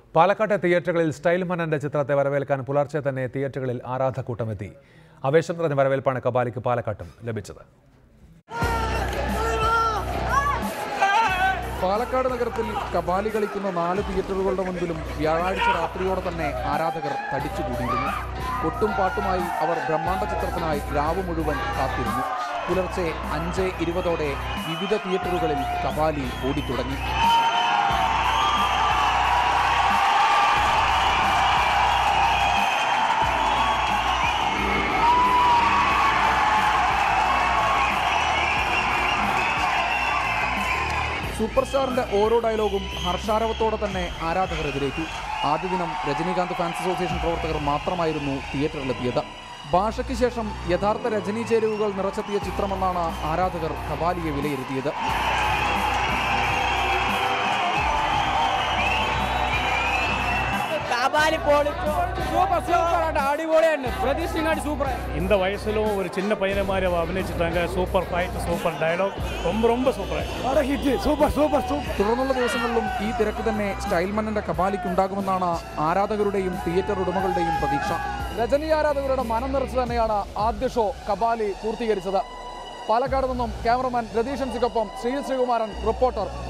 പാലക്കാട്ടെ തിയേറ്ററുകളിൽ സ്റ്റൈൽ മനന്റെ ചിത്രത്തെ വരവേൽക്കാൻ പുലർച്ചെ തന്നെ തിയേറ്ററുകളിൽ ആരാധക്കൂട്ടമെത്തി ആവേശം നിറഞ്ഞ വരവേൽപ്പാണ് കബാലിക്ക് പാലക്കാട്ടും ലഭിച്ചത് പാലക്കാട് നഗരത്തിൽ കബാലി കളിക്കുന്ന നാല് തിയേറ്ററുകളുടെ മുൻപിലും വ്യാഴാഴ്ച രാത്രിയോടെ തന്നെ ആരാധകർ തടിച്ചുകൂടിയിരുന്നു കൊട്ടും പാട്ടുമായി അവർ ബ്രഹ്മാണ്ഡ ചിത്രത്തിനായി രാവ് മുഴുവൻ കാത്തിരുന്നു പുലർച്ചെ അഞ്ച് ഇരുപതോടെ വിവിധ തിയേറ്ററുകളിൽ കബാലി ഓടിത്തുടങ്ങി സൂപ്പർ സ്റ്റാറിന്റെ ഓരോ ഡയലോഗും ഹർഷാരവത്തോടെ തന്നെ ആരാധകർ എതിരേറ്റു ആദ്യ ദിനം രജനീകാന്ത് ഫാൻസ് അസോസിയേഷൻ പ്രവർത്തകർ മാത്രമായിരുന്നു തിയേറ്ററിലെത്തിയത് ഭാഷയ്ക്ക് ശേഷം യഥാർത്ഥ രജനി ചേരുവകൾ നിറച്ചെത്തിയ ചിത്രമെന്നാണ് ആരാധകർ കബാലിയെ വിലയിരുത്തിയത് கபாலி போலிச்சு சூப்பர் சூப்பர் அடிபொலியாண்டு பிரதீஷ் சூப்பர் இந்த வயசுலும் ஒரு சின்ன பையனை மாதிரி அவ அபிநயிச்சிட்டாங்க சூப்பர் ஃபைட் சூப்பர் டயலாக் ரொம்ப ரொம்ப super hit super super super തുടർന്നുള്ള ദിവസങ്ങളിലും ഈ തിരക്ക് തന്നെ സ്റ്റൈൽ മന്നന്റെ കബാലിക്കുണ്ടാകുമെന്നാണ് ആരാധകരുടെയും തിയേറ്റർ ഉടമകളുടെയും പ്രതീക്ഷ രജനി ആരാധകരുടെ മനം നിറച്ച് തന്നെയാണ് ആദ്യ ഷോ കബാലി പൂർത്തീകരിച്ചത് പാലക്കാട് നിന്നും ക്യാമറമാൻ രതീഷൻ സിക്കൊപ്പം ശ്രീ ശ്രീകുമാരൻ റിപ്പോർട്ടർ